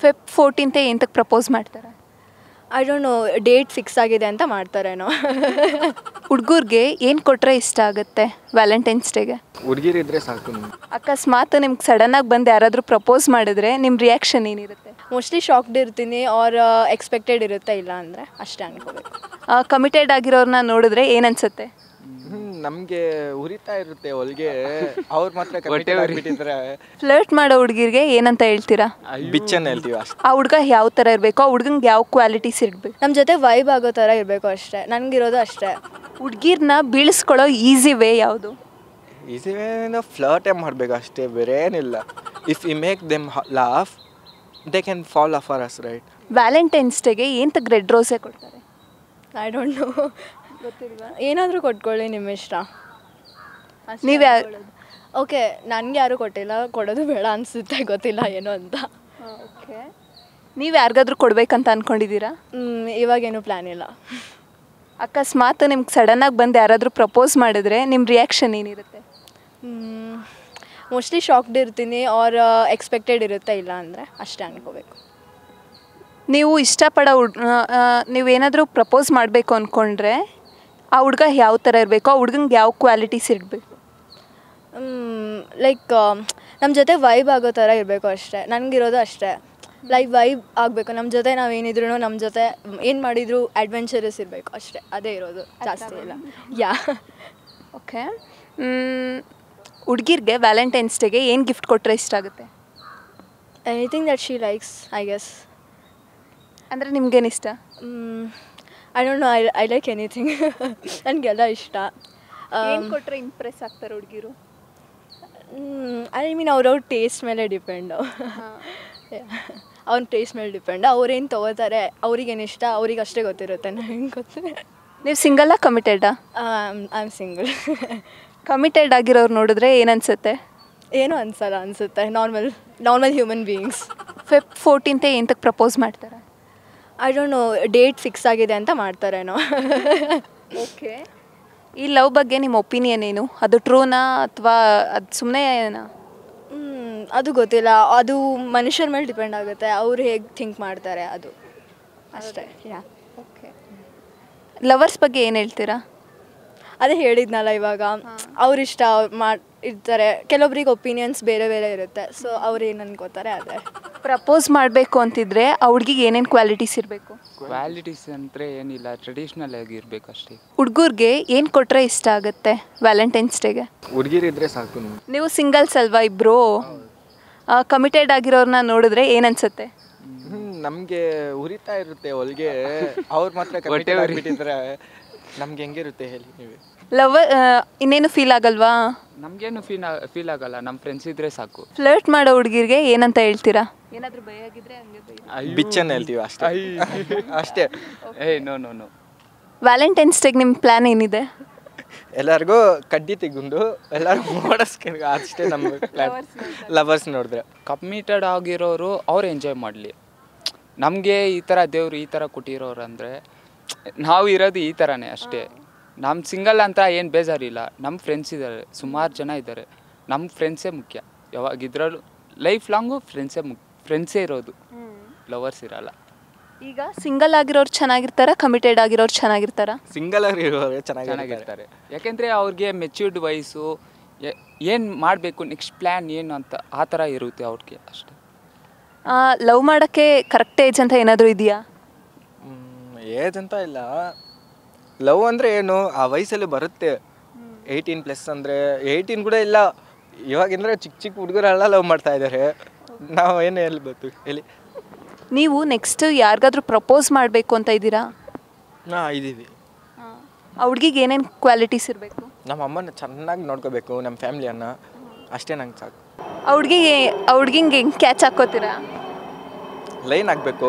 Feb ಫೋರ್ಟೀನ್ತೆ ಎಂತಕ್ಕೆ propose ಮಾಡ್ತಾರೆ I don't know date fix ಆಗಿದೆ ಅಂತ ಮಾಡ್ತಾರೇನೋ ಹುಡುಗರಿಗೆ ಏನು ಕೊಟ್ಟರೆ ಇಷ್ಟ ಆಗುತ್ತೆ ವ್ಯಾಲೆಂಟೈನ್ಸ್ ಡೇಗೆ ಹುಡುಗಿರಿದ್ರೆ ಸಾಕು ನಮ್ಗೆ. ಅಕಸ್ಮಾತ್ ನಿಮ್ಗೆ ಸಡನ್ನಾಗಿ ಬಂದು ಯಾರಾದರೂ ಪ್ರಪೋಸ್ ಮಾಡಿದ್ರೆ ನಿಮ್ಮ ರಿಯಾಕ್ಷನ್ ಏನಿರುತ್ತೆ ಮೋಸ್ಟ್ಲಿ ಶಾಕ್ಡ್ ಇರ್ತೀನಿ ಆರ್ ಎಕ್ಸ್ಪೆಕ್ಟೆಡ್ ಇರುತ್ತೆ ಇಲ್ಲ ಅಂದರೆ ಅಷ್ಟೇ ಅನ್ಕೋಬೇಕು ಕಮಿಟೆಡ್ ಆಗಿರೋರನ್ನ ನೋಡಿದ್ರೆ ಏನನ್ಸುತ್ತೆ ಹ್ಮ್ ನಮ್ಗೆ ಉರಿತಾ ಇರುತ್ತೆ ಹೊಲ್ಗೆ ಅವ್ರು ಮಾತ್ರ ಬಿಟ್ಟಿದ್ರೆ ಫ್ಲರ್ಟ್ ಮಾಡೋ ಹುಡುಗಿರಿಗೆ ಏನಂತ ಹೇಳ್ತೀರಾ ಬಿಚ್ಚನ್ ಹೇಳ್ತೀವಿ ಅಷ್ಟೇ ಆ ಹುಡುಗ ಯಾವ ಥರ ಇರಬೇಕು ಆ ಹುಡ್ಗಂಗೆ ಯಾವ ಕ್ವಾಲಿಟೀಸ್ ಇರಬೇಕು ನಮ್ಮ ಜೊತೆ ವೈಬ್ ಆಗೋ ಥರ ಇರಬೇಕು ಅಷ್ಟೇ ನನಗಿರೋದು ಅಷ್ಟೇ ಹುಡ್ಗಿರ್ನ ಬೀಳಿಸ್ಕೊಳ್ಳೋ ಈಸಿ ವೇ ಯಾವುದು ಈಸಿ ಫ್ಲರ್ಟೇ ಮಾಡಬೇಕು ಅಷ್ಟೇ ಬೇರೆ ಏನಿಲ್ಲ if you make them laugh they can fall off us right valentine's ಡೇಗೆ ಏನಂತ ರೆಡ್ ರೋಸೇ ಕೊಡ್ತಾರೆ ಐ ಡೋಂಟ್ ನೋ ಏನಾದರೂ ಕೊಟ್ಕೊಳ್ಳಿ ನಿಮ್ಮ ಇಷ್ಟ ನೀವು ಯಾ ಓಕೆ ನನಗೆ ಯಾರೂ ಕೊಟ್ಟಿಲ್ಲ ಕೊಡೋದು ಬೇಡ ಅನಿಸುತ್ತೆ ಗೊತ್ತಿಲ್ಲ ಏನು ಅಂತ ಓಕೆ ನೀವು ಯಾರಿಗಾದ್ರೂ ಕೊಡ್ಬೇಕಂತ ಅನ್ಕೊಂಡಿದ್ದೀರಾ ಮ್, ಇವಾಗೇನು ಪ್ಲ್ಯಾನ್ ಇಲ್ಲ ಅಕಸ್ಮಾತ್ ನಿಮ್ಗೆ ಸಡನ್ನಾಗಿ ಬಂದು ಯಾರಾದರೂ ಪ್ರಪೋಸ್ ಮಾಡಿದ್ರೆ ನಿಮ್ಮ ರಿಯಾಕ್ಷನ್ ಏನಿರುತ್ತೆ ಮೋಸ್ಟ್ಲಿ ಶಾಕ್ಡ್ ಇರ್ತೀನಿ ಆರ್ ಎಕ್ಸ್ಪೆಕ್ಟೆಡ್ ಇರುತ್ತೆ ಇಲ್ಲ ಅಂದರೆ ಅಷ್ಟೇ ಅನ್ಕೋಬೇಕು ನೀವು ಇಷ್ಟಪಡೋ ಹುಡ್ ನೀವೇನಾದರೂ ಪ್ರಪೋಸ್ ಮಾಡಬೇಕು ಅಂದ್ಕೊಂಡ್ರೆ ಆ ಹುಡ್ಗ ಯಾವ ಥರ ಇರಬೇಕು ಆ ಹುಡ್ಗಂಗೆ ಯಾವ ಕ್ವಾಲಿಟೀಸ್ ಇರಬೇಕು ಲೈಕ್ ನಮ್ಮ ಜೊತೆ ವೈಬ್ ಆಗೋ ಥರ ಇರಬೇಕು ಅಷ್ಟೇ ನನಗಿರೋದು ಅಷ್ಟೇ ಲೈಕ್ ವೈಬ್ ಆಗಬೇಕು ನಮ್ಮ ಜೊತೆ ನಾವು ಏನಿದ್ರು ನಮ್ಮ ಜೊತೆ ಏನು ಮಾಡಿದ್ರು ಅಡ್ವೆಂಚರಸ್ ಇರಬೇಕು ಅಷ್ಟೇ ಅದೇ ಇರೋದು ಜಾಸ್ತಿ ಇಲ್ಲ ಯಾ ಓಕೆ ಹುಡ್ಗಿರ್ಗೆ ವ್ಯಾಲೆಂಟೈನ್ಸ್ ಡೇಗೆ ಏನು ಗಿಫ್ಟ್ ಕೊಟ್ಟರೆ ಇಷ್ಟ ಆಗುತ್ತೆ anything that she likes I guess ಅಂದರೆ ನಿಮ್ಗೇನು ಇಷ್ಟ I don't know I I like anything ನನಗೆಲ್ಲ ಇಷ್ಟ ಏನು ಕೊಟ್ಟರೆ ಇಂಪ್ರೆಸ್ ಆಗ್ತಾರೆ ಹುಡುಗಿರು ಐ ಮೀನ್ ಅವ್ರವ್ರ ಟೇಸ್ಟ್ ಮೇಲೆ ಡಿಪೆಂಡು ಅವ್ನ ಟೇಸ್ಟ್ ಮೇಲೆ ಡಿಪೆಂಡ್ ಅವ್ರೇನು ತೊಗೋತಾರೆ ಅವ್ರಿಗೇನು ಇಷ್ಟ ಅವ್ರಿಗೆ ಅಷ್ಟೇ ಗೊತ್ತಿರುತ್ತೆ ನನಗೆ ಗೊತ್ತು ನೀವು ಸಿಂಗಲ್ಲ ಕಮಿಟೆಡಾ ಐ ಆಮ್ ಸಿಂಗಲ್ ಕಮಿಟೆಡ್ ಆಗಿರೋರು ನೋಡಿದ್ರೆ ಏನನ್ಸುತ್ತೆ ಏನೂ ಅನ್ಸಲ್ಲ ಅನಿಸುತ್ತೆ normal normal human beings Feb ಫೋರ್ಟೀನ್ತೆ ಎಂತಕ್ಕೆ ಪ್ರಪೋಸ್ ಮಾಡ್ತಾರೆ I don't know date fix ಆಗಿದೆ ಅಂತ ಮಾಡ್ತಾರೇನೋ ಓಕೆ ಈ ಲವ್ ಬಗ್ಗೆ ನಿಮ್ಮ ಒಪಿನಿಯನ್ ಏನು ಅದು ಟ್ರೂನಾ ಅಥವಾ ಅದು ಸುಮ್ಮನೆ ಹ್ಮ್, ಅದು ಗೊತ್ತಿಲ್ಲ ಅದು ಮನುಷ್ಯರ ಮೇಲೆ ಡಿಪೆಂಡ್ ಆಗುತ್ತೆ ಅವ್ರು ಹೇಗೆ ಥಿಂಕ್ ಮಾಡ್ತಾರೆ ಅದು ಅಷ್ಟೇ ಯಾ ಓಕೆ ಲವರ್ಸ್ ಬಗ್ಗೆ ಏನು ಹೇಳ್ತೀರಾ ಅದೇ ಹೇಳಿದ್ನಲ್ಲ ಇವಾಗ ಅವ್ರ ಇಷ್ಟ ಅವ್ರು ಮಾಡಿ ಇರ್ತಾರೆ ಕೆಲವೊಬ್ರಿಗೆ ಒಪಿನಿಯನ್ಸ್ ಬೇರೆ ಬೇರೆ ಇರುತ್ತೆ ಸೊ ಅವ್ರು ಏನು ಅನ್ಕೋತಾರೆ ಅದೇ ಪ್ರಪೋಸ್ ಮಾಡಬೇಕು ಅಂತಿದ್ರೆ ಆ ಹುಡ್ಗಿಗೆ ಏನೇನು ಕ್ವಾಲಿಟೀಸ್ ಇರಬೇಕು ಕ್ವಾಲಿಟೀಸ್ ಅಂದರೆ ಏನಿಲ್ಲ ಟ್ರೆಡಿಷ್ನಲ್ ಆಗಿರ್ಬೇಕು ಅಷ್ಟೇ ಹುಡುಗರಿಗೆ ಏನು ಕೊಟ್ಟರೆ ಇಷ್ಟ ಆಗುತ್ತೆ ವ್ಯಾಲೆಂಟೈನ್ಸ್ ಡೇಗೆ ಹುಡುಗಿರಿದ್ರೆ ಸಾಕು ನಮ್ಗೆ. ನೀವು ಸಿಂಗಲ್ಸ್ ಅಲ್ವಾ ಇಬ್ಬರು ಕಮಿಟೆಡ್ ಆಗಿರೋರನ್ನ ನೋಡಿದ್ರೆ ಏನನ್ಸುತ್ತೆ ಹ್ಮ್ ನಮ್ಗೆ ಉರಿತಾ ಇರುತ್ತೆ ಹೊಲ್ಗೆ ಅವ್ರು ಮಾತ್ರ ಬಿಟ್ಟಿದ್ರೆ ನಮ್ಗೆ ಹೆಂಗಿರುತ್ತೆ ಹೇಳಿ ನೀವೇ ಲವರ್ ಇನ್ನೇನು ಫೀಲ್ ಆಗಲ್ವಾ ನಮಗೇನು ಫೀಲ್ ಫೀಲ್ ಆಗಲ್ಲ ನಮ್ಮ ಫ್ರೆಂಡ್ಸ್ ಇದ್ದರೆ ಸಾಕು ಫ್ಲರ್ಟ್ ಮಾಡೋ ಹುಡುಗಿರಿಗೆ ಏನಂತ ಹೇಳ್ತೀರಾ ಏನಾದರೂ ಭಯ ಆಗಿದ್ರೆ ಹಂಗೆ ಬಿಚ್ಚನ್ ಹೇಳ್ತೀವಿ ಅಷ್ಟೇ ಅಷ್ಟೇ ಏಯ್ ನೋ ನೋ ನೋ ವ್ಯಾಲೆಂಟೈನ್ಸ್ ಡೇಗೆ ನಿಮ್ಮ ಪ್ಲ್ಯಾನ್ ಏನಿದೆ ಎಲ್ಲರಿಗೂ ಕಡ್ಡಿ ತೆಗೊಂಡು ಎಲ್ಲರಿಗೂ ಓಡಿಸ್ಕೊಂಡು ಅಷ್ಟೇ ನಮ್ಮ ಪ್ಲಾನ್ ಲವರ್ಸ್ ನೋಡಿದ್ರೆ ಕಮಿಟೆಡ್ ಆಗಿರೋರು ಅವ್ರು ಎಂಜಾಯ್ ಮಾಡಲಿ ನಮಗೆ ಈ ಥರ ದೇವ್ರು ಈ ಥರ ಕೊಟ್ಟಿರೋರು ಅಂದರೆ ನಾವು ಇರೋದು ಈ ಥರನೇ ಅಷ್ಟೇ ನಮ್ಮ ಸಿಂಗಲ್ ಅಂತ ಏನು ಬೇಜಾರಿಲ್ಲ ನಮ್ಮ ಫ್ರೆಂಡ್ಸ್ ಇದ್ದಾರೆ ಸುಮಾರು ಜನ ಇದ್ದಾರೆ ನಮ್ಮ ಫ್ರೆಂಡ್ಸೇ ಮುಖ್ಯ ಯಾವಾಗ ಇದ್ರಲ್ಲೂ ಲೈಫ್ ಲಾಂಗು ಫ್ರೆಂಡ್ಸೇ ಮುಖ್ಯ ಫ್ರೆಂಡ್ಸೇ ಇರೋದು ಲವರ್ಸ್ ಇರಲ್ಲ ಈಗ ಸಿಂಗಲ್ ಆಗಿರೋರು ಚೆನ್ನಾಗಿರ್ತಾರ ಕಮಿಟೆಡ್ ಆಗಿರೋರು ಚೆನ್ನಾಗಿರ್ತಾರ ಸಿಂಗಲ್ ಆಗಿ ಇರೋರು ಚೆನ್ನಾಗಿರ್ತಾರೆ ಚೆನ್ನಾಗಿರ್ತಾರೆ ಯಾಕೆಂದರೆ ಅವ್ರಿಗೆ ಮೆಚ್ಯೂರ್ಡ್ ವಯಸ್ಸು ಏನು ಮಾಡಬೇಕು ನೆಕ್ಸ್ಟ್ ಪ್ಲ್ಯಾನ್ ಏನು ಅಂತ ಆ ಥರ ಇರುತ್ತೆ ಅವ್ರಿಗೆ ಅಷ್ಟೇ ಲವ್ ಮಾಡೋಕ್ಕೆ ಕರೆಕ್ಟ್ ಏಜ್ ಅಂತ ಏನಾದರೂ ಇದೆಯಾ ಏಜ್ ಅಂತ ಇಲ್ಲ ಲವ್ ಅಂದರೆ ಏನು ಆ ವಯಸ್ಸಲ್ಲಿ ಬರುತ್ತೆ ಏಯ್ಟೀನ್ ಪ್ಲಸ್ ಅಂದರೆ ಏಯ್ಟೀನ್ ಕೂಡ ಇಲ್ಲ ಇವಾಗಿಂದ್ರೆ ಚಿಕ್ಕ ಚಿಕ್ಕ ಹುಡುಗರೆಲ್ಲ ಲವ್ ಮಾಡ್ತಾ ಇದ್ದಾರೆ ನಾವು ಏನು ಹೇಳ್ಬೇಕು ಹೇಳಿ ನೀವು ನೆಕ್ಸ್ಟ್ ಯಾರಿಗಾದ್ರೂ ಪ್ರಪೋಸ್ ಮಾಡಬೇಕು ಅಂತ ಇದ್ದೀರಾ ಹಾಂ ಇದ್ದೀವಿ ಆ ಹುಡ್ಗಿಗೆ ಏನೇನು ಕ್ವಾಲಿಟೀಸ್ ಇರಬೇಕು ನಮ್ಮ ಅಮ್ಮನ ಚೆನ್ನಾಗಿ ನೋಡ್ಕೋಬೇಕು ನಮ್ಮ ಫ್ಯಾಮ್ಲಿಯನ್ನ ಅಷ್ಟೇ ನಂಗೆ ಸಾಕು ಆ ಹುಡ್ಗಿಗೆ ಆ ಹುಡ್ಗಿಂಗೆ ಹೆಂಗೆ ಕ್ಯಾಚ್ ಹಾಕೋತೀರಾ ಲೈನ್ ಹಾಕಬೇಕು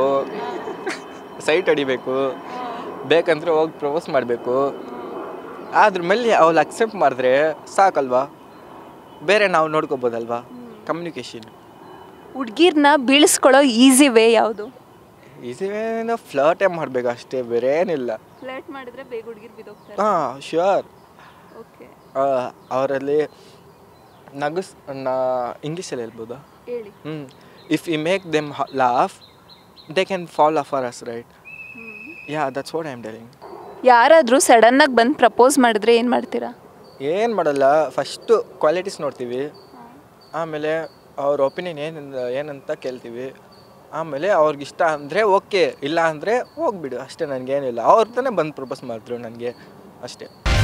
ಸೈಟ್ ಹೊಡಿಬೇಕು ಬೇಕಂದ್ರೆ ಹೋಗಿ ಪ್ರಪೋಸ್ ಮಾಡಬೇಕು ಅದ್ರ ಮೇಲೆ ಅವಳು ಅಕ್ಸೆಪ್ಟ್ ಮಾಡಿದ್ರೆ ಸಾಕಲ್ವಾ ಬೇರೆ ನಾವು ನೋಡ್ಕೋಬೋದಲ್ವಾ ಕಮ್ಯುನಿಕೇಷನ್ ಹುಡ್ಗಿರ್ನ ಬೀಳಿಸ್ಕೊಳ್ಳೋ ಈಸಿ ವೇ ಯಾವುದು ಈಸಿ ಫ್ಲರ್ಟೇ ಮಾಡಬೇಕು ಅಷ್ಟೇ ಬೇರೆ ಏನಿಲ್ಲ ಫ್ಲರ್ಟ್ ಮಾಡಿದ್ರೆ ಬೇಗ ಹುಡುಗಿರ್ ಬಿದೋಗ್ತಾರೆ ಹಾಂ ಶ್ಯೂರ್ ಓಕೆ ಅವರಲ್ಲಿ ನಗಸ್ ನಾ ಇಂಗ್ಲೀಷಲ್ಲಿ ಹೇಳ್ಬೋದಾ ಹೇಳಿ ಹ್ಞೂ if you make them laugh they can fall off for us right yeah that's what I am telling ಯಾರಾದರೂ ಸಡನ್ನಾಗಿ ಬಂದು ಪ್ರಪೋಸ್ ಮಾಡಿದ್ರೆ ಏನು ಮಾಡ್ತೀರಾ ಏನು ಮಾಡಲ್ಲ ಫಸ್ಟು ಕ್ವಾಲಿಟೀಸ್ ನೋಡ್ತೀವಿ ಆಮೇಲೆ ಅವ್ರ ಒಪಿನಿಯನ್ ಏನು ಏನಂತ ಕೇಳ್ತೀವಿ ಆಮೇಲೆ ಅವ್ರಿಗೆ ಇಷ್ಟ ಅಂದರೆ ಓಕೆ ಇಲ್ಲ ಅಂದರೆ ಹೋಗ್ಬಿಡು ಅಷ್ಟೇ ನನಗೇನಿಲ್ಲ ಅವ್ರ ತಾನೇ ಬಂದು ಪ್ರಪೋಸ್ ಮಾಡಿದ್ರು ನನಗೆ ಅಷ್ಟೇ